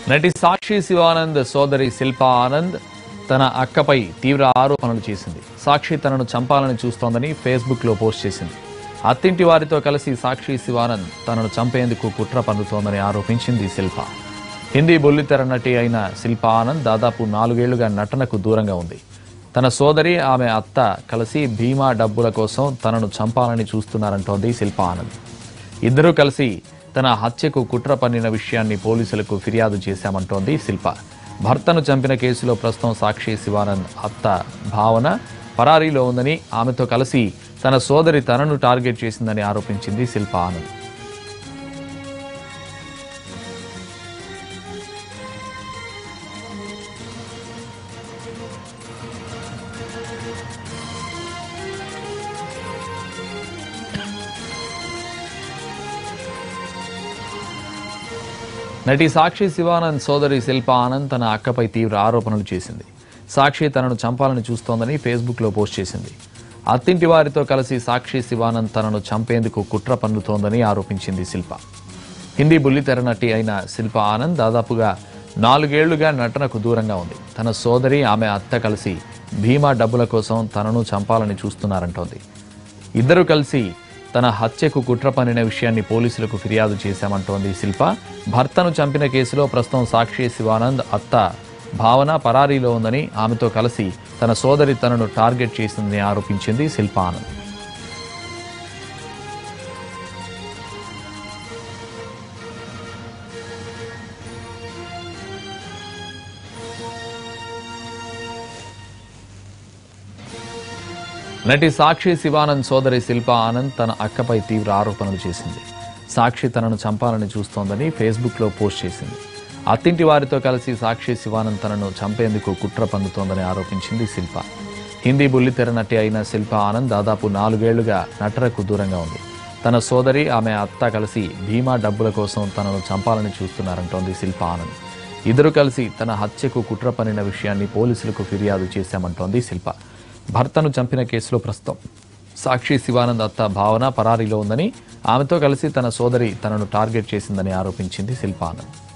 నటి సాక్షి శివానంద్ సోదరి శిల్పా ఆనంద్ తన అక్కపై తీవ్ర ఆరోపణలు చేసింది సాక్షి తనను చంపాలని చూస్తోందని ఫేస్బుక్ లో పోస్ట్ చేసింది అత్తింటి వారితో కలిసి సాక్షి శివానంద్ తనను చంపేందుకు కుట్ర పన్నుతోందని ఆరోపించింది శిల్ప హిందీ బుల్లితెర నటి అయిన శిల్పా ఆనంద్ దాదాపు నాలుగేళ్లుగా నటనకు దూరంగా ఉంది తన సోదరి ఆమె అత్త కలిసి భీమా డబ్బుల కోసం తనను చంపాలని చూస్తున్నారంటోంది శిల్పా ఆనంద్ ఇద్దరూ కలిసి తన హత్యకు కుట్ర పన్నిన విషయాన్ని పోలీసులకు ఫిర్యాదు చేశామంటోంది శిల్ప భర్తను చంపిన కేసులో ప్రస్తుతం సాక్షి శివానంద్ అత్త భావన పరారీలో ఉందని ఆమెతో కలిసి తన సోదరి తనను టార్గెట్ చేసిందని ఆరోపించింది శిల్ప ఆనంద్ నటి సాక్షి శివానంద్ సోదరి శిల్ప ఆనంద్ తన అక్కపై తీవ్ర ఆరోపణలు చేసింది సాక్షి తనను చంపాలని చూస్తోందని ఫేస్బుక్లో పోస్ట్ చేసింది అత్తింటి వారితో కలిసి సాక్షి శివానంద్ తనను చంపేందుకు కుట్ర పన్నుతోందని ఆరోపించింది శిల్ప హిందీ బుల్లితెర నటి అయిన శిల్ప ఆనంద్ దాదాపుగా నాలుగేళ్లుగా నటనకు దూరంగా ఉంది తన సోదరి ఆమె అత్త కలిసి భీమా డబ్బుల కోసం తనను చంపాలని చూస్తున్నారంటోంది ఇద్దరు కలిసి తన హత్యకు కుట్ర పన్నిన విషయాన్ని పోలీసులకు ఫిర్యాదు చేశామంటోంది శిల్ప భర్తను చంపిన కేసులో ప్రస్తుతం సాక్షి శివానంద్ అత్త భావన పరారీలో ఉందని ఆమెతో కలిసి తన సోదరి తనను టార్గెట్ చేసిందని ఆరోపించింది శిల్ప ఆనంద్ నటి సాక్షి శివానంద్ సోదరి శిల్ప ఆనంద్ తన అక్కపై తీవ్ర ఆరోపణలు చేసింది సాక్షి తనను చంపాలని చూస్తోందని ఫేస్బుక్లో పోస్ట్ చేసింది అత్తింటి వారితో కలిసి సాక్షి శివానంద్ తనను చంపేందుకు కుట్ర పన్నుతోందని ఆరోపించింది శిల్ప హిందీ బుల్లితెర నటి అయిన శిల్ప ఆనంద్ దాదాపు నాలుగేళ్లుగా నటనకు దూరంగా ఉంది తన సోదరి ఆమె అత్త కలిసి భీమా డబ్బుల కోసం తనను చంపాలని చూస్తున్నారంటోంది శిల్ప ఆనంద్ ఇద్దరు కలిసి తన హత్యకు కుట్ర పన్నిన విషయాన్ని పోలీసులకు ఫిర్యాదు చేశామంటోంది శిల్ప భర్తను చంపిన కేసులో ప్రస్తుతం సాక్షి శివానంద్ అత్త భావన పరారీలో ఉందని ఆమెతో కలిసి తన సోదరి తనను టార్గెట్ చేసిందని ఆరోపించింది శిల్పానంద్